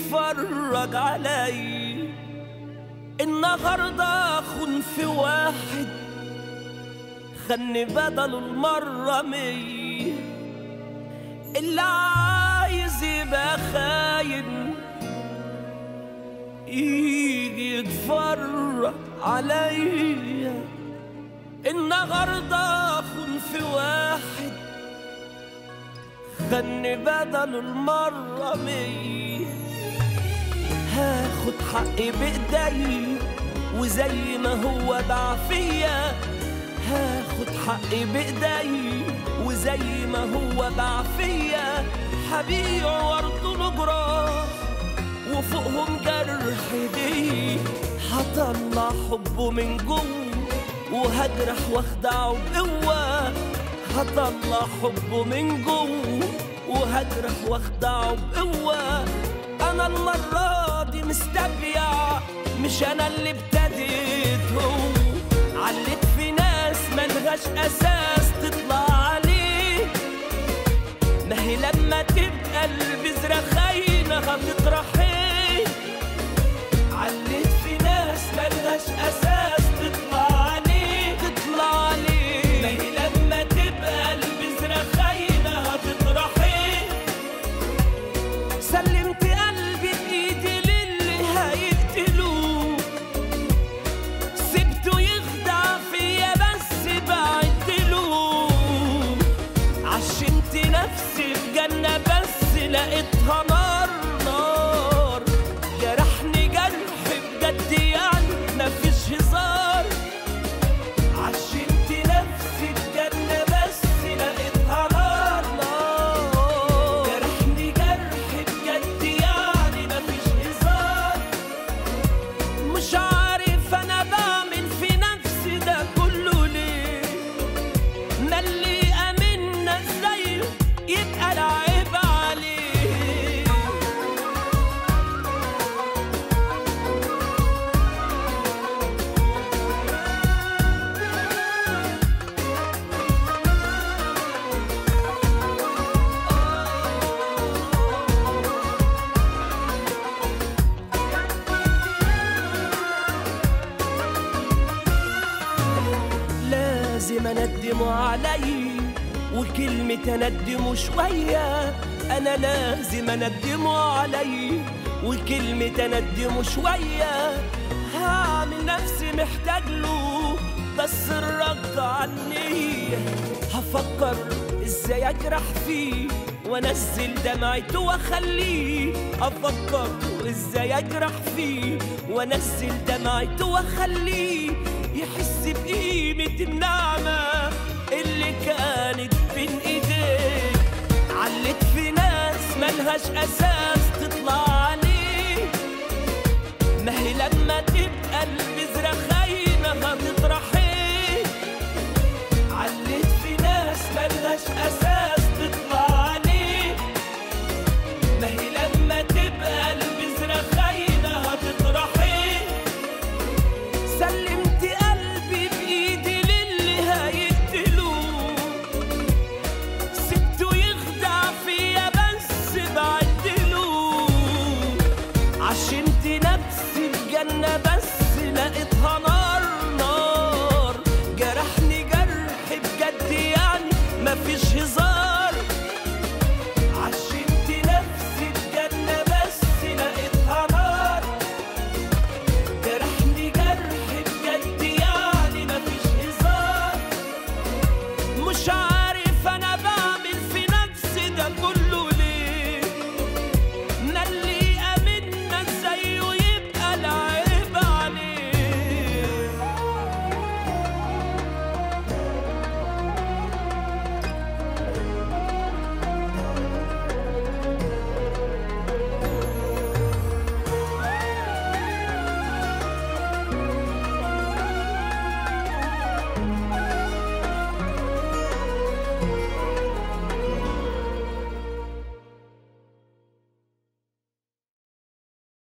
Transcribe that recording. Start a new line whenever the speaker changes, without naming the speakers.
يتفرج علي النهارده خن في واحد خني بدل المرة مية اللي عايز يبقى خاين يجي يتفرج عليا النهارده خن في واحد خني بدل المرة مية هاخد حقي بإيدي وزي ما هو باع فيا هاخد حقي بإيدي وزي ما هو باع فيا هبيع وارض جراح وفوقهم جرح دي هطلع حبه من جوه وهجرح واخدعه بقوة هطلع حبه من جوه وهجرح واخدعه بقوة أنا المرة دي مستبيع مش أنا اللي ابتديت هو عليت في ناس ملهاش أساس تطلع عليه ما هي لما تبقى البذرة خاينة هتطرحي عليت في ناس ملهاش أساس تطلع عليه تطلع عليه ما هي لما تبقى البذرة خاينة هتطرحي سلمت قلبي بإيدي للي هيقتلوه سبته يخدع فيا بس بعدله عشمت نفسي في جنة بس لقيتها نار نار جرحني جرح بجد يعني مفيش هزار عشمت نفسي في جنة بس لقيتها نار نار جرحني جرح بجد يعني مفيش هزار مش عارف انا بعمل في نفسي ده كله ليه ما اللي امنا ازاي يبقى العيب عليه لازم اندمه علي وكلمة اندمه شوية انا لازم اندمه علي وكلمة اندمه شوية هعمل نفسي محتاج له بس الرد عني هفكر ازاي اجرح فيه وانزل دمعته واخليه افكر ازاي اجرح فيه وانزل دمعته واخليه يحس بقيمة النعمة اللي كانت بين ايديه علت في ناس ملهاش اساس